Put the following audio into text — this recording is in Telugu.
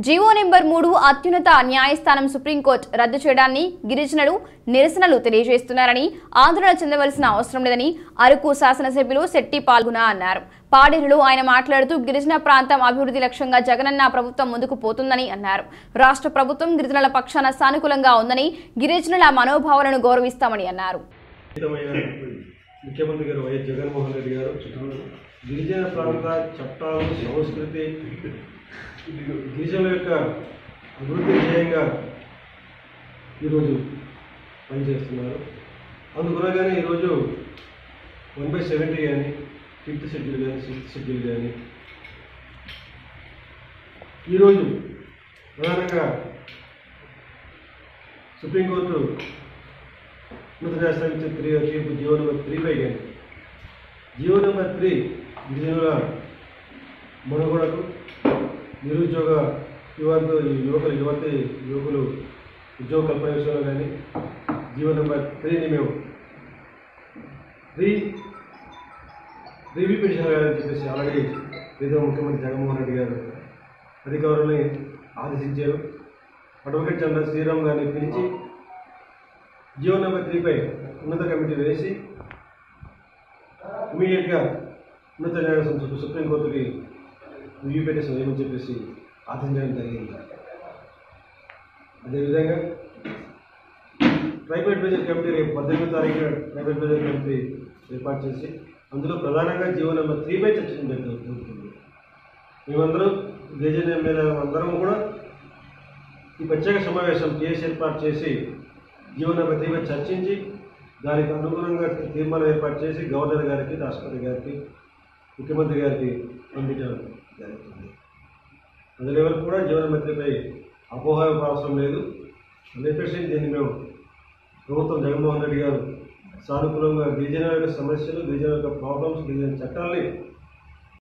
జీవో నెంబర్ మూడు అత్యున్నత న్యాయస్థానం సుప్రీంకోర్టు రద్దు చేయడాన్ని గిరిజనులు నిరసనలు తెలియజేస్తున్నారని ఆందోళన చెందవలసిన అవసరం లేదని అరకు శాసనసభ్యులు శెట్టి పాల్గొన అన్నారు పాడేరులో ఆయన మాట్లాడుతూ గిరిజన ప్రాంతం అభివృద్ధి లక్ష్యంగా జగనన్న ప్రభుత్వం ముందుకు పోతుందని అన్నారు రాష్ట్ర ప్రభుత్వం గిరిజనుల పక్షాన సానుకూలంగా ఉందని గిరిజనుల మనోభావాలను గౌరవిస్తామని అన్నారు ప్రియతమైన ముఖ్యమంత్రి గారు వైఎస్ జగన్మోహన్ రెడ్డి గారు గిరిజన ప్రాంత చట్టాలు సంస్కృతి గిరిజనుల యొక్క అభివృద్ధి ధ్యేయంగా ఈరోజు పనిచేస్తున్నారు అందుకునగానే ఈరోజు వన్ బై సెవెంటీ కానీ ఫిఫ్త్ షెడ్యూల్ కానీ సిక్స్త్ షెడ్యూల్ కానీ ఈరోజు ప్రధానంగా సుప్రీంకోర్టు ఉన్నత న్యాయస్థానం ఇచ్చిన త్రీ తీర్పు జీవో నెంబర్ త్రీ పై కానీ జీవో నెంబర్ త్రీ గిరిజనుల మనుగడకు నిరుద్యోగ యువత యువకులు యువతి యువకులు ఉద్యోగ కల్పన విషయంలో కానీ జీవో నెంబర్ త్రీని మేము రీ రివ్యూ పిటిషన్ వేయాలని చెప్పేసి ఆల్రెడీ ఏదో ముఖ్యమంత్రి జగన్మోహన్ రెడ్డి గారు అధికారులని ఆదేశించారు అడ్వకేట్ జనరల్ శ్రీరామ్ గారిని పిలిచి జియో నెంబర్ త్రీపై ఉన్నత కమిటీ వేసి ఇమీడియట్గా ఉన్నత న్యాయస్థానం సుప్రీంకోర్టుకి రివ్యూ పిటిషన్ వేయమని చెప్పేసి ఆదేశించడం జరిగింది అదేవిధంగా ట్రైబల్ అడ్వైజర్ కమిటీ రేపు పద్దెనిమిది తారీఖున ట్రైబల్ అడ్వైజర్ కమిటీ ఏర్పాటు చేసి అందులో ప్రధానంగా జీవో నెంబర్ త్రీపై చర్చించడం జరుగుతుంది మేమందరం గిరిజన ఎమ్మెల్యే అందరం కూడా ఈ ప్రత్యేక సమావేశం టీఎస్ ఏర్పాటు చేసి జీవన ప్రతిభ చర్చించి దానికి అనుగుణంగా తీర్మానం ఏర్పాటు చేసి గవర్నర్ గారికి రాష్ట్రపతి గారికి ముఖ్యమంత్రి గారికి పంపించడం జరుగుతుంది అందులో ఎవరికి కూడా జీవన మంత్రిపై అపోహ అవసరం లేదు అని చెప్పేసి దీన్ని మేము ప్రభుత్వం జగన్మోహన్ రెడ్డి గారు సానుకూలంగా గిరిజన యొక్క సమస్యలు గిరిజన యొక్క ప్రాబ్లమ్స్ గిరిజన చట్టాలని